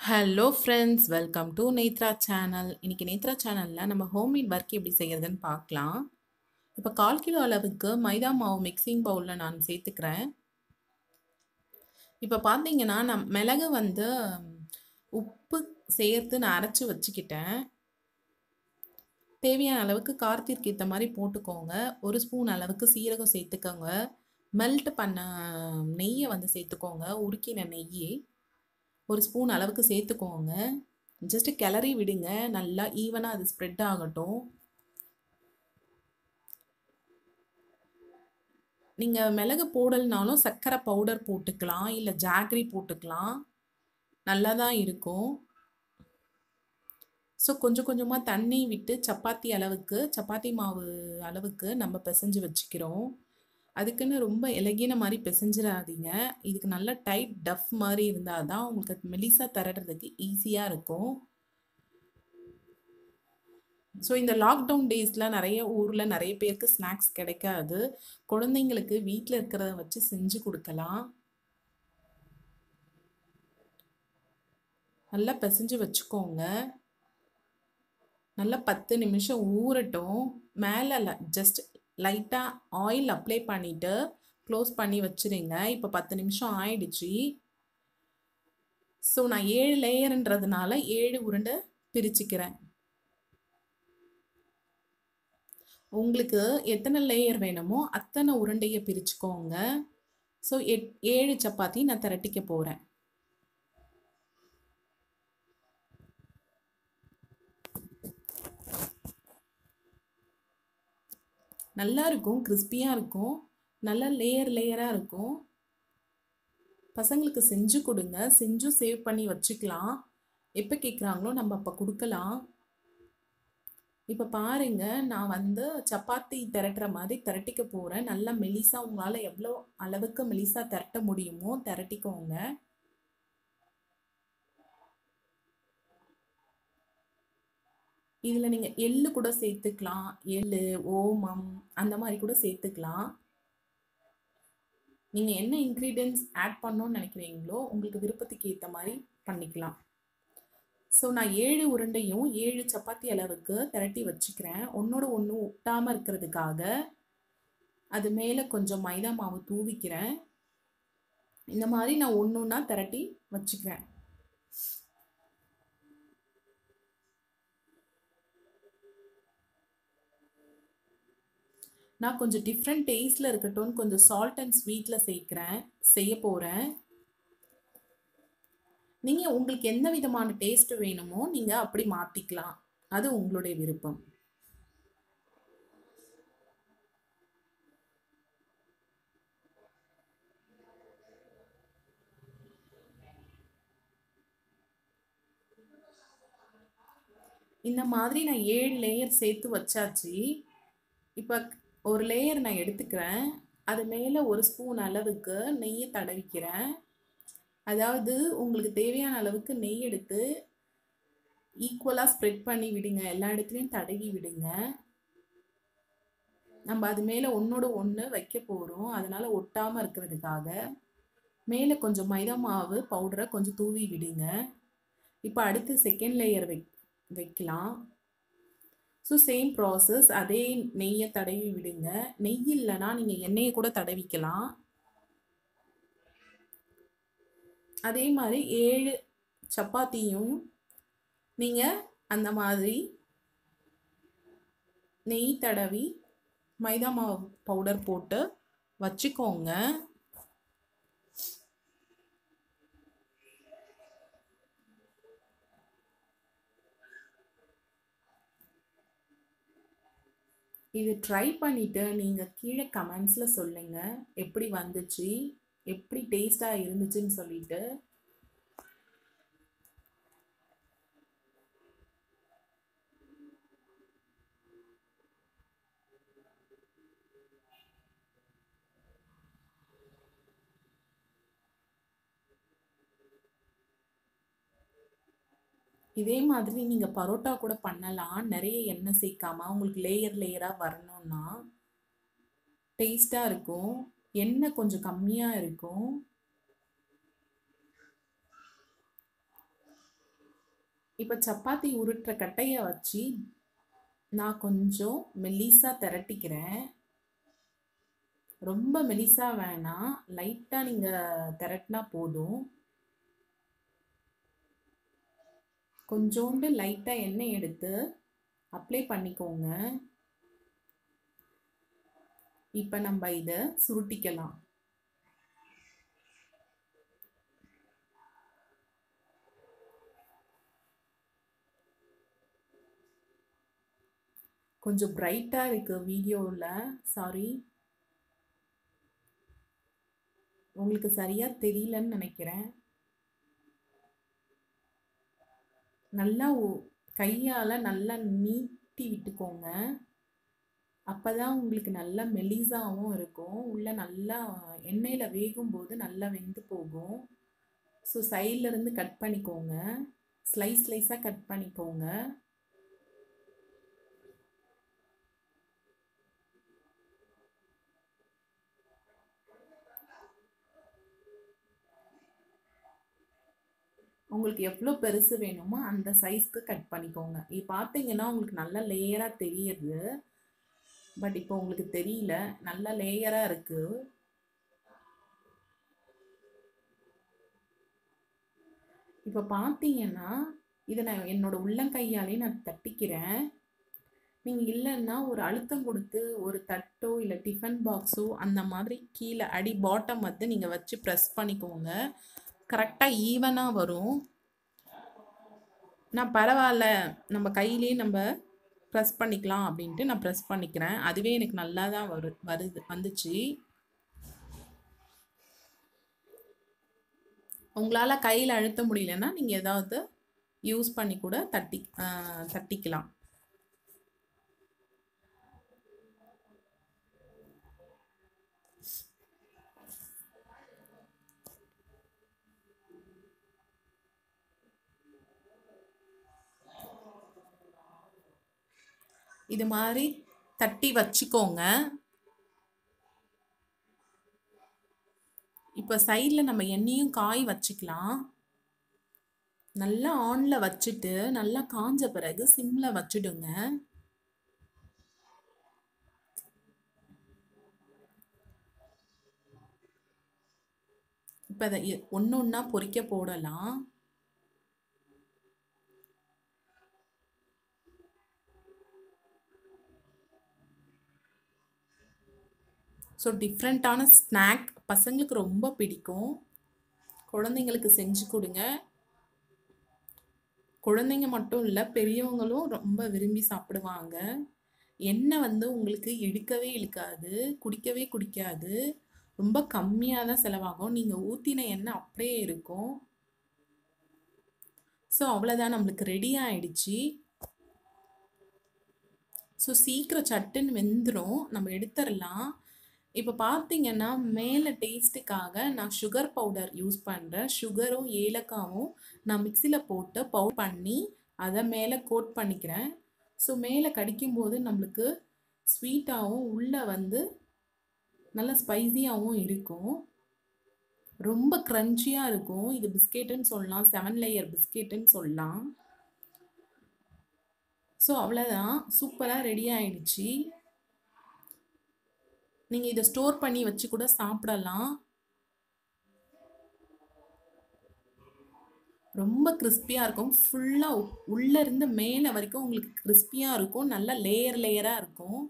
hello friends welcome to Nethra channel இன்னைக்கு நேத்ரா சேனலில் நம்ம ஹோம்மேட் ஒர்க் எப்படி செய்யறதுன்னு பார்க்கலாம் இப்போ கால் கிலோ அளவுக்கு மைதா மாவு மிக்சிங் பவுலில் நான் சேர்த்துக்கிறேன் இப்போ பார்த்தீங்கன்னா நான் மிளகு வந்து உப்பு சேர்த்து நான் அரைச்சி வச்சுக்கிட்டேன் தேவையான அளவுக்கு காரத்திற்கு ஏற்ற மாதிரி போட்டுக்கோங்க ஒரு ஸ்பூன் அளவுக்கு சீரகம் சேர்த்துக்கோங்க மெல்ட் பண்ண நெய்யை வந்து சேர்த்துக்கோங்க உருக்கின நெய் ஒரு ஸ்பூன் அளவுக்கு சேர்த்துக்கோங்க ஜஸ்ட்டு கிளறி விடுங்க நல்லா ஈவனாக அது ஸ்ப்ரெட் ஆகட்டும் நீங்கள் மிளகு போடலைனாலும் சர்க்கரை பவுடர் போட்டுக்கலாம் இல்லை ஜாகரி போட்டுக்கலாம் நல்லா தான் இருக்கும் ஸோ கொஞ்சம் கொஞ்சமாக தண்ணி விட்டு சப்பாத்தி அளவுக்கு சப்பாத்தி மாவு அளவுக்கு நம்ம பிசைஞ்சு வச்சுக்கிறோம் அதுக்குன்னு ரொம்ப இலகின மாதிரி பிசைஞ்சிடாதீங்க இதுக்கு நல்ல டைட் டஃப் மாதிரி இருந்தால் தான் உங்களுக்கு மெலிசா தரடுறதுக்கு ஈஸியாக இருக்கும் ஸோ இந்த லாக்டவுன் டேஸில் நிறைய ஊரில் நிறைய பேருக்கு ஸ்நாக்ஸ் கிடைக்காது குழந்தைங்களுக்கு வீட்டில் இருக்கிறத வச்சு செஞ்சு கொடுக்கலாம் நல்லா பிசைஞ்சு வச்சுக்கோங்க நல்லா பத்து நிமிஷம் ஊறட்டும் மேலே ஜஸ்ட் லைட்டாக ஆயில் அப்ளை பண்ணிவிட்டு க்ளோஸ் பண்ணி வச்சுருங்க இப்போ பத்து நிமிஷம் ஆயிடுச்சு ஸோ நான் ஏழு லேயருன்றதுனால ஏழு உருண்டை பிரிச்சுக்கிறேன் உங்களுக்கு எத்தனை லேயர் வேணுமோ அத்தனை உருண்டையை பிரிச்சுக்கோங்க ஸோ எட் ஏழு சப்பாத்தி நான் திரட்டிக்க போகிறேன் நல்லா இருக்கும் கிறிஸ்பியாக இருக்கும் நல்லா லேயர் லேயராக இருக்கும் பசங்களுக்கு செஞ்சு கொடுங்க செஞ்சும் சேவ் பண்ணி வச்சுக்கலாம் எப்போ கேட்குறாங்களோ நம்ம அப்போ கொடுக்கலாம் இப்போ பாருங்க நான் வந்து சப்பாத்தி திரட்டுற மாதிரி திரட்டிக்க போகிறேன் நல்லா மெலிசா உங்களால் எவ்வளோ அளவுக்கு மெலிசா திரட்ட முடியுமோ திரட்டிக்கோங்க இதில் நீங்கள் எள்ளு கூட சேர்த்துக்கலாம் எள்ளு ஓமம் அந்த மாதிரி கூட சேர்த்துக்கலாம் நீங்கள் என்ன இன்க்ரீடியன்ஸ் ஆட் பண்ணணும்னு நினைக்கிறீங்களோ உங்களுக்கு விருப்பத்துக்கு ஏற்ற மாதிரி பண்ணிக்கலாம் ஸோ நான் ஏழு உருண்டையும் ஏழு சப்பாத்தி அளவுக்கு திரட்டி வச்சுக்கிறேன் ஒன்றோட ஒன்று ஒட்டாமல் இருக்கிறதுக்காக அது மேலே கொஞ்சம் மைதா மாவு தூவிக்கிறேன் இந்த மாதிரி நான் ஒன்று ஒன்றா திரட்டி வச்சுக்கிறேன் நான் கொஞ்சம் டிஃப்ரெண்ட் டேஸ்டில் இருக்கட்டும் கொஞ்சம் சால்ட் அண்ட் ஸ்வீட்டில் சேர்க்குறேன் செய்ய போகிறேன் நீங்கள் உங்களுக்கு எந்த விதமான டேஸ்ட் வேணுமோ நீங்கள் அப்படி மாற்றிக்கலாம் அது உங்களுடைய விருப்பம் இந்த மாதிரி நான் ஏழு லேயர் சேர்த்து வச்சாச்சு இப்போ ஒரு லேயர் நான் எடுத்துக்கிறேன் அது மேலே ஒரு ஸ்பூன் அளவுக்கு நெய்யை தடவிக்கிறேன் அதாவது உங்களுக்கு தேவையான அளவுக்கு நெய் எடுத்து ஈக்குவலாக ஸ்ப்ரெட் பண்ணி விடுங்க எல்லா இடத்துலையும் தடவி விடுங்க நம்ம அது மேலே ஒன்றோட ஒன்று வைக்க போகிறோம் அதனால் ஒட்டாமல் இருக்கிறதுக்காக மேலே கொஞ்சம் மைதா மாவு பவுடரை கொஞ்சம் தூவி விடுங்க இப்போ அடுத்து செகண்ட் லேயர் வை வைக்கலாம் ஸோ சேம் ப்ராசஸ் அதே நெய்யை தடவி விடுங்க நெய் இல்லைன்னா நீங்கள் எண்ணெயை கூட தடவிக்கலாம் அதே மாதிரி ஏழு சப்பாத்தியும் நீங்கள் அந்த மாதிரி நெய் தடவி மைதா மாவு பவுடர் போட்டு வச்சுக்கோங்க இது ட்ரை பண்ணிவிட்டு நீங்கள் கீழே கமெண்ட்ஸில் சொல்லுங்கள் எப்படி வந்துச்சு எப்படி டேஸ்ட்டாக இருந்துச்சுன்னு சொல்லிட்டு இதே மாதிரி நீங்கள் பரோட்டா கூட பண்ணலாம் நிறைய எண்ணெய் சேர்க்காம உங்களுக்கு லேயர் லேயராக வரணும்னா டேஸ்ட்டாக இருக்கும் எண்ணெய் கொஞ்சம் கம்மியாக இருக்கும் இப்போ சப்பாத்தி உருட்டுற கட்டையை வச்சு நான் கொஞ்சம் மெல்லிசா திரட்டிக்கிறேன் ரொம்ப மெலிசா வேணாம் லைட்டாக நீங்கள் திரட்டினா போதும் கொஞ்சோண்டு லைட்டாக எண்ணெய் எடுத்து அப்ளை பண்ணிக்கோங்க இப்போ நம்ம இதை சுருட்டிக்கலாம் கொஞ்சம் பிரைட்டாக இருக்குது வீடியோவில் சாரி உங்களுக்கு சரியாக தெரியலன்னு நினைக்கிறேன் நல்லா கையால் நல்லா நீட்டி விட்டுக்கோங்க அப்போ தான் உங்களுக்கு நல்லா மெலிசாகவும் இருக்கும் உள்ளே நல்லா எண்ணெயில் வேகும்போது நல்லா வெந்து போகும் ஸோ சைட்லேருந்து கட் பண்ணிக்கோங்க ஸ்லைஸ் ஸ்லைஸாக கட் பண்ணிக்கோங்க உங்களுக்கு எவ்வளோ பெருசு வேணுமோ அந்த சைஸ்க்கு கட் பண்ணிக்கோங்க இது பார்த்தீங்கன்னா உங்களுக்கு நல்லா லேயராக தெரியுது பட் இப்போ உங்களுக்கு தெரியல நல்லா லேயராக இருக்குது இப்போ பார்த்தீங்கன்னா இதை நான் என்னோட உள்ளங்கையாலே நான் தட்டிக்கிறேன் நீங்கள் இல்லைன்னா ஒரு அழுத்தம் கொடுத்து ஒரு தட்டோ இல்லை டிஃபன் பாக்ஸோ அந்த மாதிரி கீழே அடி பாட்டம் வந்து நீங்கள் வச்சு ப்ரெஸ் பண்ணிக்கோங்க கரெக்டாக ஈவனாக வரும் நான் பரவாயில்ல நம்ம கையிலே நம்ம ப்ரெஸ் பண்ணிக்கலாம் அப்படின்ட்டு நான் ப்ரெஸ் பண்ணிக்கிறேன் அதுவே எனக்கு நல்லா தான் வரு வருது வந்துச்சு உங்களால் கையில் அழுத்த முடியலன்னா நீங்கள் ஏதாவது யூஸ் பண்ணி கூட தட்டி தட்டிக்கலாம் இது மாதிரி தட்டி வச்சுக்கோங்க இப்போ சைடில் நம்ம எண்ணெயும் காய் வச்சுக்கலாம் நல்லா ஆனில் வச்சுட்டு நல்லா காஞ்ச பிறகு சிம்மில் வச்சுடுங்க இப்போ அதை ஒன்று ஒன்றா பொறிக்க போடலாம் ஸோ டிஃப்ரெண்ட்டான ஸ்நாக் பசங்களுக்கு ரொம்ப பிடிக்கும் குழந்தைங்களுக்கு செஞ்சு கொடுங்க குழந்தைங்க மட்டும் இல்லை பெரியவங்களும் ரொம்ப விரும்பி சாப்பிடுவாங்க எண்ணெய் வந்து உங்களுக்கு இழுக்கவே இழுக்காது குடிக்கவே குடிக்காது ரொம்ப கம்மியாக தான் செலவாகும் நீங்கள் ஊற்றின எண்ணெய் அப்படியே இருக்கும் ஸோ அவ்வளோதான் நம்மளுக்கு ரெடி ஆயிடுச்சு ஸோ சீக்கிரம் சட்டுன்னு வெந்துடும் நம்ம எடுத்துடலாம் இப்போ பார்த்தீங்கன்னா மேலே டேஸ்ட்டுக்காக நான் சுகர் பவுடர் யூஸ் பண்ணுறேன் சுகரும் ஏலக்காவும் நான் மிக்சியில் போட்டு பவுட் பண்ணி அதை மேலே கோட் பண்ணிக்கிறேன் ஸோ மேலே கடிக்கும்போது நம்மளுக்கு ஸ்வீட்டாகவும் உள்ளே வந்து நல்ல ஸ்பைஸியாகவும் இருக்கும் ரொம்ப க்ரன்ச்சியாக இருக்கும் இது பிஸ்கெட்டுன்னு சொல்லலாம் செவன் லேயர் பிஸ்கெட்டுன்னு சொல்லலாம் ஸோ அவ்வளோதான் சூப்பராக ரெடி ஆயிடுச்சு நீங்கள் இதை ஸ்டோர் பண்ணி வச்சு கூட சாப்பிடலாம் ரொம்ப கிறிஸ்பியாக இருக்கும் ஃபுல்லாக உள்ளே இருந்து மேலே வரைக்கும் உங்களுக்கு கிறிஸ்பியாக இருக்கும் நல்லா லேயர் லேயராக இருக்கும்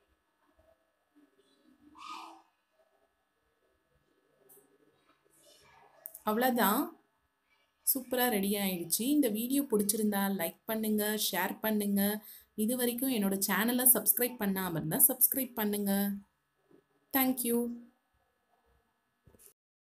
அவ்வளோதான் சூப்பராக ரெடி ஆயிடுச்சு இந்த வீடியோ பிடிச்சிருந்தா லைக் பண்ணுங்கள் ஷேர் பண்ணுங்கள் இது வரைக்கும் என்னோட சேனலை சப்ஸ்கிரைப் பண்ணாமல் இருந்தால் சப்ஸ்கிரைப் பண்ணுங்கள் தேங்க்யூ